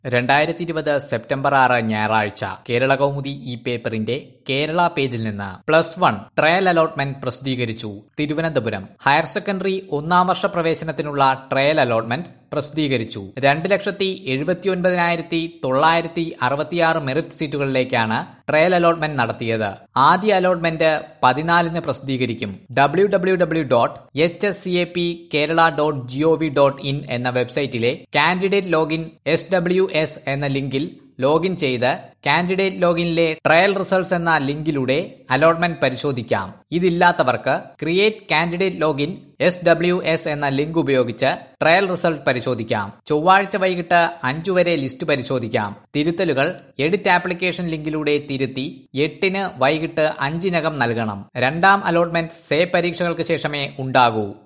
രണ്ടായിരത്തി ഇരുപത് സെപ്റ്റംബർ ആറ് ഞായറാഴ്ച കേരള കൗമുദി ഈ പേപ്പറിന്റെ കേരള പേജിൽ നിന്ന് പ്ലസ് വൺ ട്രയൽ അലോട്ട്മെന്റ് പ്രസിദ്ധീകരിച്ചു തിരുവനന്തപുരം ഹയർ സെക്കൻഡറി ഒന്നാം വർഷ പ്രവേശനത്തിനുള്ള ട്രയൽ അലോട്ട്മെന്റ് പ്രസിദ്ധീകരിച്ചു രണ്ട് ലക്ഷത്തി എഴുപത്തിയൊൻപതിനായിരത്തി തൊള്ളായിരത്തി അറുപത്തിയാറ് മെറിറ്റ് സീറ്റുകളിലേക്കാണ് ട്രയൽ അലോട്ട്മെന്റ് നടത്തിയത് ആദ്യ അലോട്ട്മെന്റ് പതിനാലിന് പ്രസിദ്ധീകരിക്കും W W W dot H S C A P Kerala dot G O V dot in എന്ന വെബ്സൈറ്റിലെ candidate login S W S എന്ന ലിങ്കിൽ ലോഗിൻ ചെയ്ത് കാൻഡിഡേറ്റ് ലോഗിനിലെ ട്രയൽ റിസൾട്ട്സ് എന്ന ലിങ്കിലൂടെ അലോട്ട്മെന്റ് പരിശോധിക്കാം ഇതില്ലാത്തവർക്ക് create candidate login S W S എന്ന ലിങ്ക് ഉപയോഗിച്ച് ട്രയൽ റിസൾട്ട് പരിശോധിക്കാം ചൊവ്വാഴ്ച വൈകിട്ട് അഞ്ചു വരെ ലിസ്റ്റ് പരിശോധിക്കാം തിരുത്തലുകൾ എഡിറ്റ് ആപ്ലിക്കേഷൻ ലിങ്കിലൂടെ തിരുത്തി എട്ടിന് വൈകിട്ട് അഞ്ചിനകം നൽകണം രണ്ടാം അലോട്ട്മെന്റ് സേ പരീക്ഷകൾക്ക് ശേഷമേ ഉണ്ടാകൂ